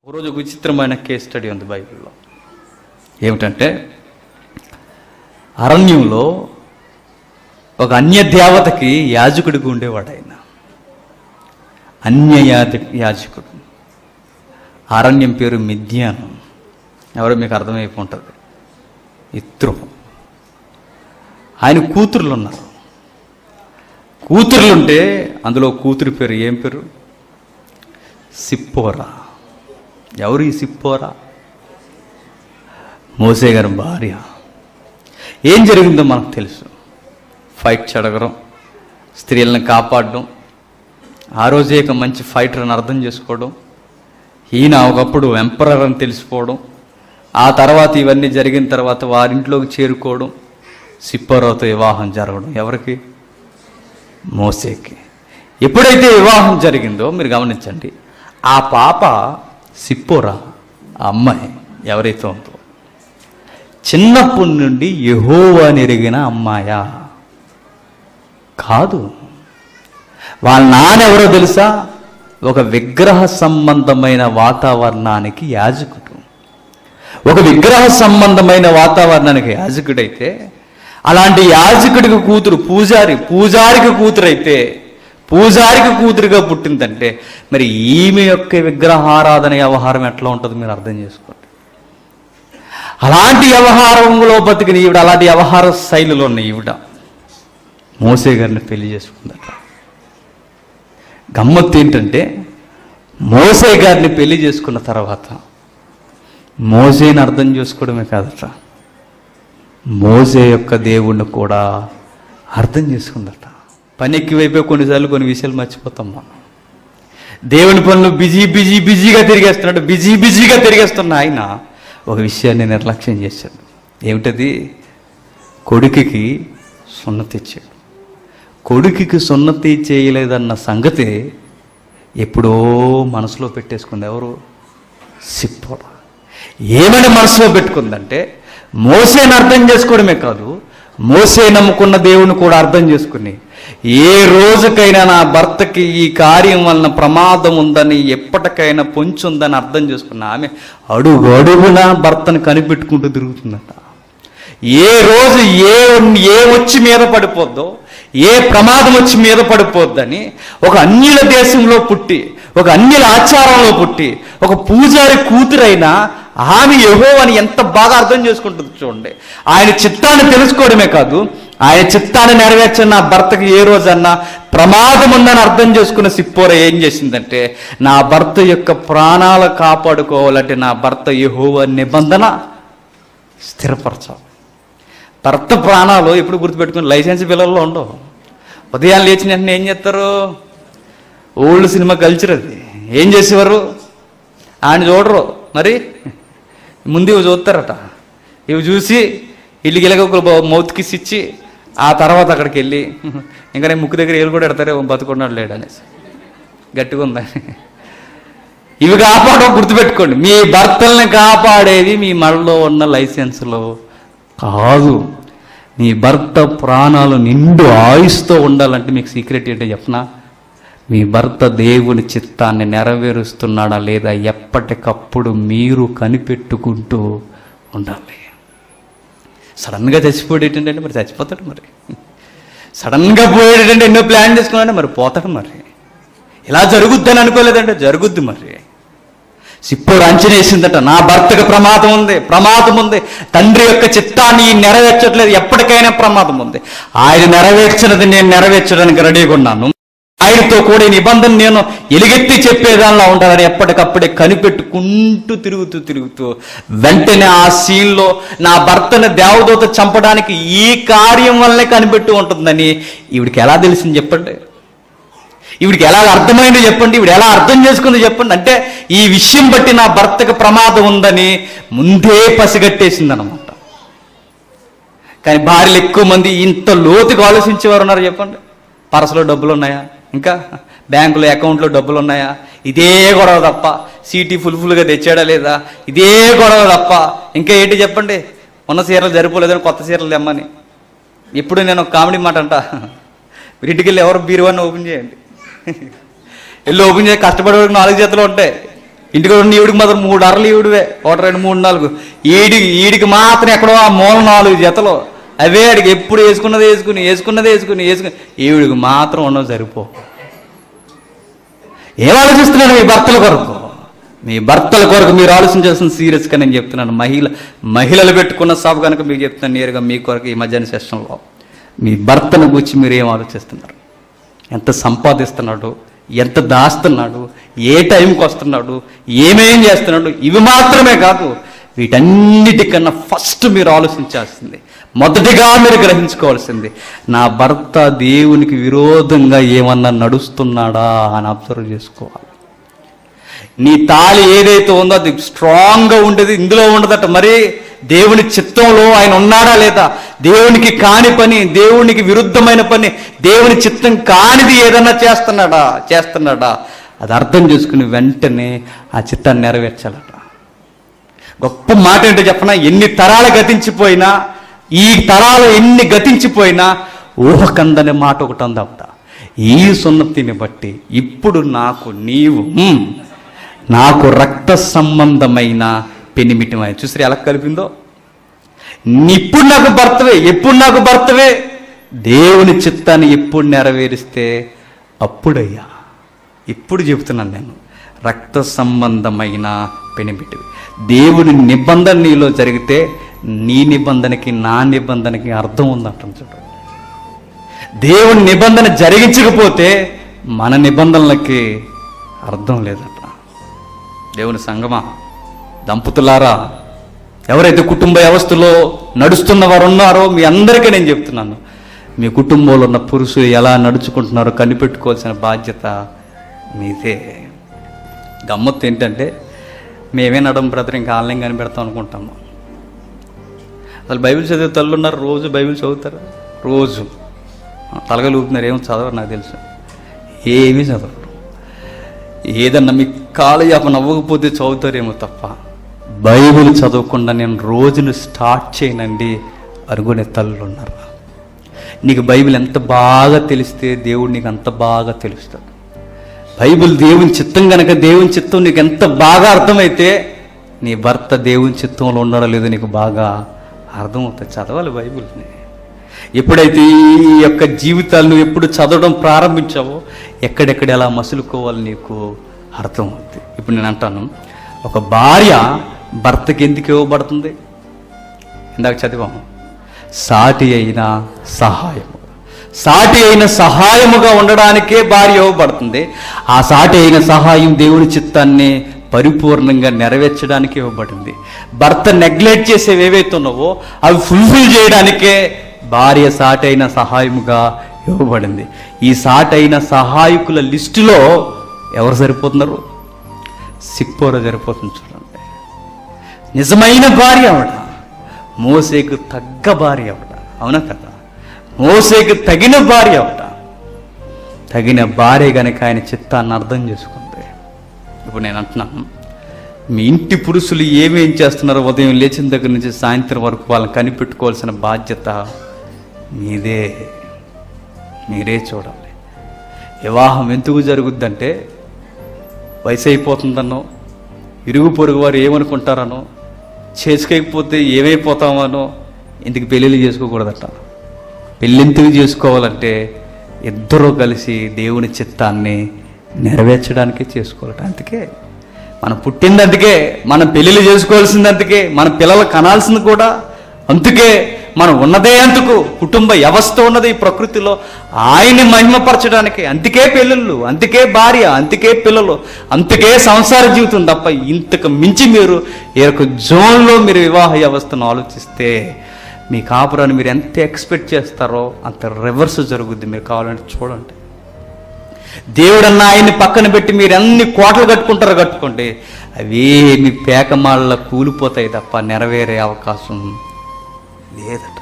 రోజు ఒక విచిత్రమైన కేస్ స్టడీ ఉంది బైబిల్లో ఏమిటంటే అరణ్యంలో ఒక అన్య దేవతకి యాజకుడికి ఉండేవాడు ఆయన అన్య యాజ యాజకుడు అరణ్యం పేరు మిథ్యానం ఎవరో మీకు అర్థమైపోతుంది ఇత్రు ఆయన కూతుర్లు ఉన్నారు కూతుర్లుంటే అందులో కూతురి పేరు ఏం పేరు సిప్పోరా ఎవరు ఈ సిప్పోరా మోసే గారి భార్య ఏం జరిగిందో మనకు తెలుసు ఫైట్ చెడగడం స్త్రీలను కాపాడడం ఆ రోజే ఇక మంచి ఫైటర్ అని అర్థం చేసుకోవడం ఈయన ఒకప్పుడు ఎంపరర్ అని తెలిసిపోవడం ఆ తర్వాత ఇవన్నీ జరిగిన తర్వాత వారింట్లోకి చేరుకోవడం సిప్పోరాతో వివాహం జరగడం ఎవరికి మోసేకి ఎప్పుడైతే వివాహం జరిగిందో మీరు గమనించండి ఆ పాప సిప్పోరా ఆ అమ్మాయి ఎవరైతే ఉందో చిన్నప్పటి నుండి యహోవాని ఎరిగిన అమ్మాయా కాదు వాళ్ళ నాన్న ఎవరో తెలుసా ఒక విగ్రహ సంబంధమైన వాతావరణానికి యాజకుడు ఒక విగ్రహ సంబంధమైన వాతావరణానికి యాజకుడైతే అలాంటి యాజకుడికి కూతురు పూజారి పూజారికి కూతురు అయితే పూజారికి కూతురుగా పుట్టిందంటే మరి ఈమె యొక్క విగ్రహారాధన వ్యవహారం ఎట్లా ఉంటుంది మీరు అర్థం చేసుకోండి అలాంటి వ్యవహారంలో బతికిన ఈవిడ అలాంటి వ్యవహార శైలిలో ఉన్న ఈవిడ మోసే గారిని పెళ్లి చేసుకుందట గమ్మత్తు ఏంటంటే మోసే గారిని పెళ్లి చేసుకున్న తర్వాత మోసేని అర్థం చేసుకోవడమే కాదట మోసే యొక్క దేవుణ్ణి కూడా అర్థం చేసుకుందట పని ఎక్కువైపోయి కొన్నిసార్లు కొన్ని విషయాలు మర్చిపోతాం మనం దేవుని పనులు బిజీ బిజీ బిజీగా తిరిగేస్తున్నాడు బిజీ బిజీగా తిరిగేస్తున్న ఆయన ఒక విషయాన్ని నిర్లక్ష్యం చేశాడు ఏమిటది కొడుకుకి సున్నతి ఇచ్చాడు కొడుకుకి సున్నతి చేయలేదన్న సంగతి ఎప్పుడో మనసులో పెట్టేసుకుంది ఎవరు సిప్పోడ ఏమని మనసులో పెట్టుకుందంటే మోసేని అర్థం చేసుకోవడమే కాదు మోసే నమ్ముకున్న దేవుని కూడా అర్థం చేసుకుని ఏ రోజుకైనా నా భర్తకి ఈ కార్యం వలన ప్రమాదం ఉందని ఎప్పటికైనా పొంచుందని అర్థం చేసుకున్న ఆమె అడుగు అడుగునా భర్తను కనిపెట్టుకుంటూ తిరుగుతుందట ఏ రోజు ఏ ఏ వచ్చి మీద పడిపోద్దో ఏ ప్రమాదం వచ్చి మీద పడిపోద్దని ఒక అన్యుల దేశంలో పుట్టి ఒక అన్యుల ఆచారంలో పుట్టి ఒక పూజారి కూతురైనా ఆమె యహో అని ఎంత బాగా అర్థం చేసుకుంటుంది చూడండి ఆయన చిత్తాన్ని తెలుసుకోవడమే కాదు ఆయన చిత్తాన్ని నెరవేర్చిన నా భర్తకి ఏ రోజన్నా ప్రమాదం ఉందని అర్థం చేసుకున్న సిప్పోర ఏం చేసిందంటే నా భర్త యొక్క ప్రాణాలు కాపాడుకోవాలంటే నా భర్త యహోవ నిబంధన స్థిరపరచాలి భర్త ప్రాణాలు ఎప్పుడు గుర్తుపెట్టుకుని లైసెన్స్ పిల్లల్లో ఉండవు ఉదయం లేచిన వెంటనే ఏం చేస్తారు ఓల్డ్ సినిమా కల్చర్ అది ఏం చేసేవారు ఆయన చూడరు మరి ముందు ఇవి చూస్తారట ఇవి చూసి ఇల్లు గిలగ ఒక మౌత్ కిస్ ఇచ్చి ఆ తర్వాత అక్కడికి వెళ్ళి ఇంకా నేను ముక్కు దగ్గర ఏళ్ళు కూడా ఎడతారే బతుకున్నాడు లేడు అనేసి గట్టిగా ఉందని ఇవి కాపాడడం గుర్తుపెట్టుకోండి మీ భర్తల్ని కాపాడేది మీ మళ్ళలో ఉన్న లైసెన్స్లో కాదు మీ భర్త ప్రాణాలు నిండు ఆయుస్తో ఉండాలంటే మీకు సీక్రెట్ ఏంటో చెప్పనా మీ భర్త దేవుని చిత్తాన్ని నెరవేరుస్తున్నాడా లేదా ఎప్పటికప్పుడు మీరు కనిపెట్టుకుంటూ ఉండాలి సడన్గా చచ్చిపోయేటంటే మరి చచ్చిపోతాడు మరి సడన్గా పోయేటంటే ఎన్నో ప్లాన్ చేసుకున్నాడు మరి పోతాడు మరి ఇలా జరుగుద్దని అనుకోలేదంటే జరుగుద్ది మరి సిప్పుడు అంచనేసిందట నా భర్తకు ప్రమాదం ఉంది ప్రమాదం ఉంది తండ్రి యొక్క చిత్తాన్ని నెరవేర్చట్లేదు ఎప్పటికైనా ప్రమాదం ఉంది ఆయన నెరవేర్చినది నేను నెరవేర్చడానికి రెడీగా ఉన్నాను ఆయనతో కూడా ఈ నిబంధన నేను ఎలుగెత్తి చెప్పేదానిలా ఉండాలని ఎప్పటికప్పుడే కనిపెట్టుకుంటూ తిరుగుతూ తిరుగుతూ వెంటనే ఆ సీన్లో నా భర్తను దేవదూత చంపడానికి ఈ కార్యం వల్లనే కనిపెట్టు ఉంటుందని ఈవిడికి ఎలా తెలిసింది చెప్పండి ఈవిడికి ఎలా అర్థమైందో చెప్పండి ఈవిడ ఎలా అర్థం చేసుకుందో చెప్పండి అంటే ఈ విషయం బట్టి నా భర్తకు ప్రమాదం ఉందని ముందే పసిగట్టేసింది అనమాట కానీ భార్యలు ఎక్కువ మంది ఇంత లోతుగా ఆలోచించేవారు ఉన్నారు చెప్పండి పరసలో డబ్బులు ఉన్నాయా ఇంకా బ్యాంకులో అకౌంట్లో డబ్బులు ఉన్నాయా ఇదే గొడవ తప్ప సీటీ ఫుల్ ఫుల్గా తెచ్చాడా లేదా ఇదే గొడవ తప్ప ఇంకా ఏంటి చెప్పండి ఉన్న చీరలు సరిపోలేదని కొత్త చీరలు తెమ్మని ఇప్పుడు నేను ఒక కామెడీ మాట అంట మీరు ఇంటికి వెళ్ళి ఎవరు బీరువాన్ని ఓపెన్ చేయండి వెళ్ళి ఓపెన్ చేసి కష్టపడే వరకు నాలుగు చేతులు ఉంటాయి ఇంటికి ఉన్న ఈవిడికి మాత్రం మూడు అరలు ఈవిడివే ఒకటి రెండు మూడు నాలుగు ఈడి ఈడికి మాత్రం ఎక్కడో ఆ మూల నాలుగు జతలు అవే ఆడికి ఎప్పుడు వేసుకున్నది వేసుకుని వేసుకున్నది వేసుకుని వేసుకుని ఈవిడికి మాత్రం ఉండవు సరిపో ఏం ఆలోచిస్తున్నాడు మీ భర్తల కొరకు మీ భర్తల కొరకు మీరు ఆలోచించాల్సిన సీరియస్గా నేను చెప్తున్నాను మహిళ మహిళలు పెట్టుకున్న సభ కనుక మీకు చెప్తున్నాను నేరుగా మీ కొరకు ఈ మధ్యాహ్న సెషన్లో మీ భర్తను గురించి మీరు ఏం ఆలోచిస్తున్నారు ఎంత సంపాదిస్తున్నాడు ఎంత దాస్తున్నాడు ఏ టైంకి వస్తున్నాడు ఏమేం చేస్తున్నాడు ఇవి మాత్రమే కాదు వీటన్నిటికన్నా ఫస్ట్ మీరు ఆలోచించాల్సింది మొదటిగా మీరు గ్రహించుకోవాల్సింది నా భర్త దేవునికి విరోధంగా ఏమన్నా నడుస్తున్నాడా అని అబ్జర్వ్ చేసుకోవాలి నీ తాళి ఏదైతే ఉందో అది స్ట్రాంగ్గా ఉండేది ఇందులో ఉండదట మరి దేవుని చిత్తంలో ఆయన ఉన్నాడా లేదా దేవునికి కాని పని దేవునికి విరుద్ధమైన పని దేవుని చిత్తం కానిది ఏదన్నా చేస్తున్నాడా చేస్తున్నాడా అది అర్థం చేసుకుని వెంటనే ఆ చిత్తాన్ని నెరవేర్చాలట గొప్ప మాట ఏంటో చెప్పనా ఎన్ని తరాలు గతించిపోయినా ఈ తరాలు ఎన్ని గతించిపోయినా ఊహకందని మాట ఒకటి ఉందట ఈ సున్నతిని బట్టి ఇప్పుడు నాకు నీవు మ్, నాకు రక్త సంబంధమైన పెనిమిటిమై చూసి ఎలా కలిపిందో ఇప్పుడు నాకు భర్తవే ఎప్పుడు నాకు భర్తవే దేవుని చిత్తాన్ని ఎప్పుడు నెరవేరిస్తే అప్పుడయ్యా ఇప్పుడు చెబుతున్నాను నేను రక్త సంబంధమైన పెనిమిటివి దేవుని నిబంధన నీలో జరిగితే నీ నిబంధనకి నా నిబంధనకి అర్థం ఉందంటాం చూడు దేవుని నిబంధన జరిగించకపోతే మన నిబంధనలకి అర్థం లేదట దేవుని సంగమా దంపతులారా ఎవరైతే కుటుంబ వ్యవస్థలో నడుస్తున్న వారు ఉన్నారో మీ అందరికీ నేను చెప్తున్నాను మీ కుటుంబంలో ఉన్న పురుషులు ఎలా నడుచుకుంటున్నారో కనిపెట్టుకోవాల్సిన బాధ్యత మీదే గమ్మత్తు ఏంటంటే మేమే నడం బ్రదర్ ఇంకా ఆన్లైన్ కనిపెడతాం అనుకుంటాము అసలు బైబిల్ చదివే తల్లు ఉన్నారు రోజు బైబిల్ చదువుతారు రోజు తలగలు ఊపుతున్నారు ఏమో చదవరు నాకు తెలుసు ఏమీ చదవరు ఏదన్నా మీ కాలయాప నవ్వకపోతే చదువుతారేమో తప్ప బైబిల్ చదవకుండా నేను రోజును స్టార్ట్ చేయనండి అనుకునే తల్లులు ఉన్నారు నీకు బైబిల్ ఎంత బాగా తెలిస్తే దేవుడు నీకు అంత బాగా తెలుస్తాడు బైబిల్ దేవుని చిత్తం గనక దేవుని చిత్తం నీకు ఎంత బాగా అర్థమైతే నీ భర్త దేవుని చిత్తంలో ఉన్నాడో లేదో నీకు బాగా అర్థమవుతుంది చదవాలి బైబిల్ని ఎప్పుడైతే ఈ యొక్క జీవితాలను ఎప్పుడు చదవడం ప్రారంభించావో ఎక్కడెక్కడ ఎలా మసులుకోవాలి నీకు అర్థమవుతుంది ఇప్పుడు నేను అంటాను ఒక భార్య భర్తకి ఎందుకు ఇవ్వబడుతుంది ఇందాక చదివాము సాటి అయిన సహాయము సాటి అయిన సహాయముగా ఉండడానికే భార్య ఇవ్వబడుతుంది ఆ సాటి అయిన సహాయం దేవుని చిత్తాన్ని పరిపూర్ణంగా నెరవేర్చడానికి ఇవ్వబడింది భర్త నెగ్లెక్ట్ చేసేవి ఏవైతే ఉన్నావో అవి ఫుల్ఫిల్ చేయడానికే భార్య సాటి అయిన సహాయముగా ఇవ్వబడింది ఈ సాటి అయిన సహాయకుల లిస్టులో ఎవరు సరిపోతున్నారు సిక్పోర సరిపోతుంది చూడండి నిజమైన భార్య ఆవిడ మోసేకు తగ్గ భార్య ఆవిడ అవునా కదా మోసేకు తగిన భార్య ఆవిడ తగిన భార్య గనక ఆయన చిత్తాన్ని అర్థం చేసుకుంది ఇప్పుడు నేను అంటున్నాను మీ ఇంటి పురుషులు ఏమేం చేస్తున్నారో ఉదయం లేచిన దగ్గర నుంచి సాయంత్రం వరకు వాళ్ళని కనిపెట్టుకోవాల్సిన బాధ్యత మీదే మీరే చూడాలి వివాహం ఎందుకు జరుగుద్దంటే వయసు అయిపోతుందనో ఇరుగు పొరుగు వారు ఏమనుకుంటారనో చేసుకోకపోతే ఏమైపోతామనో ఇందుకు పెళ్ళిళ్ళు చేసుకోకూడదట పెళ్ళింతకు చేసుకోవాలంటే ఇద్దరూ కలిసి దేవుని చిత్తాన్ని నెరవేర్చడానికే చేసుకోవాలట అందుకే మనం పుట్టింది అందుకే మనం పెళ్ళిళ్ళు చేసుకోవాల్సింది అందుకే మన పిల్లలు కనాల్సింది కూడా అందుకే మనం ఉన్నదే అందుకు కుటుంబ వ్యవస్థ ఉన్నది ఈ ప్రకృతిలో ఆయన్ని మహిమపరచడానికి అందుకే పెళ్ళిళ్ళు అందుకే భార్య అందుకే పిల్లలు అందుకే సంసార జీవితం తప్ప ఇంతకు మించి మీరు ఈ యొక్క జోన్లో మీరు వివాహ వ్యవస్థను ఆలోచిస్తే మీ కాపురాన్ని మీరు ఎంత ఎక్స్పెక్ట్ చేస్తారో అంత రివర్స్ జరుగుద్ది మీరు కావాలంటే చూడండి దేవుడన్న ఆయన్ని పక్కన పెట్టి మీరు ఎన్ని కోటలు కట్టుకుంటారో కట్టుకోండి అవి మీ పేకమాళ్ళ కూలిపోతాయి తప్ప నెరవేరే అవకాశం లేదట